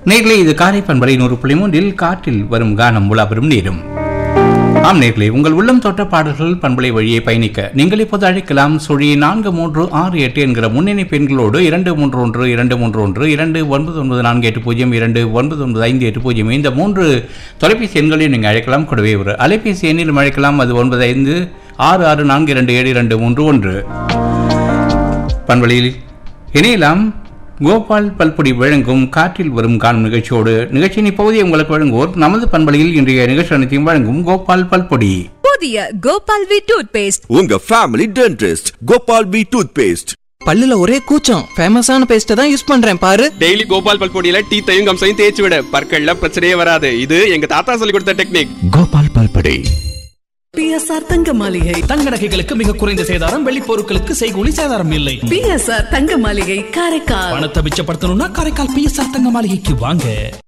நேர்களே இது காரை பண்பலை நூறு புள்ளி மூன்றில் காற்றில் வரும் கானம் உலாவரும் நேரும் ஆம் நேர்களே உங்கள் உள்ளம் தொட்ட பாடல்கள் பண்பலை வழியே பயணிக்க நீங்கள் இப்போது அழைக்கலாம் சுழி நான்கு மூன்று ஆறு எட்டு என்கிற முன்னணி பெண்களோடு இரண்டு மூன்று ஒன்று இரண்டு மூன்று ஒன்று இரண்டு ஒன்பது ஒன்பது நான்கு எட்டு பூஜ்ஜியம் இரண்டு ஒன்பது ஒன்பது ஐந்து எட்டு பூஜ்ஜியம் இந்த மூன்று தொலைபேசி எண்களையும் நீங்கள் அழைக்கலாம் கூடவே ஒரு அலைபேசி எண்ணிலும் அழைக்கலாம் அது ஒன்பது ஐந்து ஆறு ஆறு நான்கு இரண்டு ஏழு இரண்டு மூன்று ஒன்று பண்பலையில் இணையலாம் கோபால் பல்பொடி வழங்கும் காற்றில் வரும் காணும் நிகழ்ச்சியோடு நிகழ்ச்சியின் இப்பகுதியை உங்களுக்கு வழங்குவோர் நமது பண்பலையில் இன்றைய நிகழ்ச்சி அனைத்தையும் வழங்கும் கோபால் பல்பொடி புதிய கோபால் வி டூத் பேஸ்ட் உங்க family dentist Gopal B toothpaste பல்லுல ஒரே கூச்சம் ஃபேமஸான பேஸ்ட்டை தான் யூஸ் பண்றேன் பாரு டெய்லி கோபால் பல்பொடியில டீத்தையும் கம்சையும் தேய்ச்சி விட பற்கள்ல பிரச்சனையே வராது இது எங்க தாத்தா சொல்லி கொடுத்த டெக்னிக் கோபால் பல்படை பிஎஸ்ஆர் தங்க மாளிகை தங்க நகைகளுக்கு மிக குறைந்த சேதாரம் வெள்ளி பொருட்களுக்கு செய்கூலி சேதாரம் இல்லை பிஎஸ்ஆர் தங்க மாளிகை காரைக்கால் பணத்தை மிச்சப்படுத்தணும்னா காரைக்கால் பிஎஸ்ஆர் தங்க மாளிகைக்கு வாங்க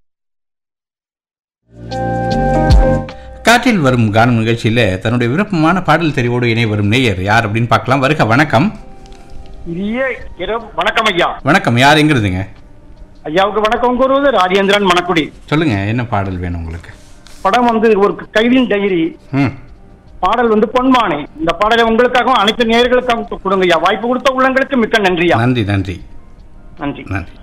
காற்றில் வரும் காணும் நிகழ்ச்சியில தன்னுடைய விருப்பமான பாடல் தெரிவோடு இணை வரும் நேயர் யார் அப்படின்னு பார்க்கலாம் வருக வணக்கம் இனிய இரவு வணக்கம் ஐயா வணக்கம் யார் எங்கிறதுங்க ஐயாவுக்கு வணக்கம் கூறுவது ராஜேந்திரன் மணக்குடி சொல்லுங்க என்ன பாடல் வேணும் உங்களுக்கு படம் வந்து ஒரு கைதின் டைரி ம் பாடல் வந்து பொன்மானே இந்த பாடலை உங்களுக்காகவும் அனைத்து நேயர்களுக்காகவும் கொடுங்க ஐயா வாய்ப்பு கொடுத்த உள்ளங்களுக்கு மிக்க நன்றியா நன்றி நன்றி நன்றி நன்றி